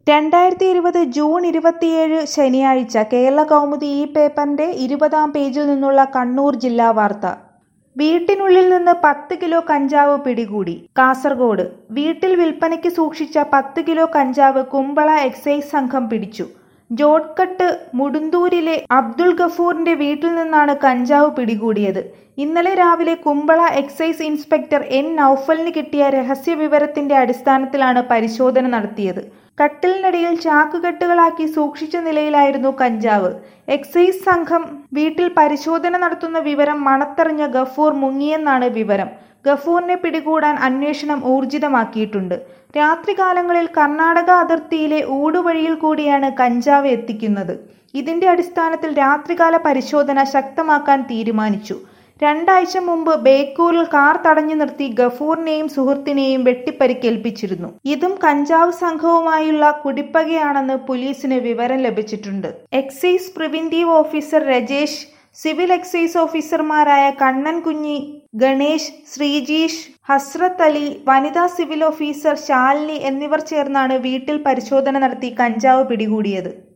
രണ്ടായിരത്തി ഇരുപത് ജൂൺ ഇരുപത്തിയേഴ് ശനിയാഴ്ച കേരള കൗമുദി ഈ പേപ്പറിന്റെ ഇരുപതാം പേജിൽ നിന്നുള്ള കണ്ണൂർ ജില്ലാ വാർത്ത വീട്ടിനുള്ളിൽ നിന്ന് പത്ത് കിലോ കഞ്ചാവ് പിടികൂടി കാസർഗോഡ് വീട്ടിൽ വിൽപ്പനയ്ക്ക് സൂക്ഷിച്ച പത്ത് കിലോ കഞ്ചാവ് കുമ്പള എക്സൈസ് സംഘം പിടിച്ചു ജോഡ്കട്ട് മുടുന്തൂരിലെ അബ്ദുൾ ഗഫൂറിന്റെ വീട്ടിൽ നിന്നാണ് കഞ്ചാവ് പിടികൂടിയത് ഇന്നലെ രാവിലെ കുമ്പള എക്സൈസ് ഇൻസ്പെക്ടർ എൻ നൌഫലിന് കിട്ടിയ രഹസ്യ വിവരത്തിന്റെ അടിസ്ഥാനത്തിലാണ് പരിശോധന നടത്തിയത് കട്ടിലിനടിയിൽ ചാക്കുകെട്ടുകളാക്കി സൂക്ഷിച്ച നിലയിലായിരുന്നു കഞ്ചാവ് എക്സൈസ് സംഘം വീട്ടിൽ പരിശോധന നടത്തുന്ന വിവരം മണത്തറിഞ്ഞ ഗഫൂർ മുങ്ങിയെന്നാണ് വിവരം ഗഫൂറിനെ പിടികൂടാൻ അന്വേഷണം ഊർജിതമാക്കിയിട്ടുണ്ട് രാത്രികാലങ്ങളിൽ കർണാടക അതിർത്തിയിലെ ഊടുവഴിയിൽ കൂടിയാണ് കഞ്ചാവ് എത്തിക്കുന്നത് ഇതിന്റെ അടിസ്ഥാനത്തിൽ രാത്രികാല പരിശോധന ശക്തമാക്കാൻ തീരുമാനിച്ചു രണ്ടാഴ്ച മുമ്പ് ബേക്കൂരിൽ കാർ തടഞ്ഞു നിർത്തി ഗഫൂറിനെയും സുഹൃത്തിനെയും വെട്ടിപ്പരിക്കേൽപ്പിച്ചിരുന്നു ഇതും കഞ്ചാവ് സംഘവുമായുള്ള കുടിപ്പകയാണെന്ന് പോലീസിന് വിവരം ലഭിച്ചിട്ടുണ്ട് excise preventive officer Rajesh civil excise ഓഫീസർമാരായ കണ്ണൻ കുഞ്ഞി ഗണേഷ് ശ്രീജീഷ് ഹസ്രത്ത് അലി വനിതാ സിവിൽ ഓഫീസർ ശാലിനി എന്നിവർ ചേർന്നാണ് വീട്ടിൽ പരിശോധന നടത്തി കഞ്ചാവ് പിടികൂടിയത്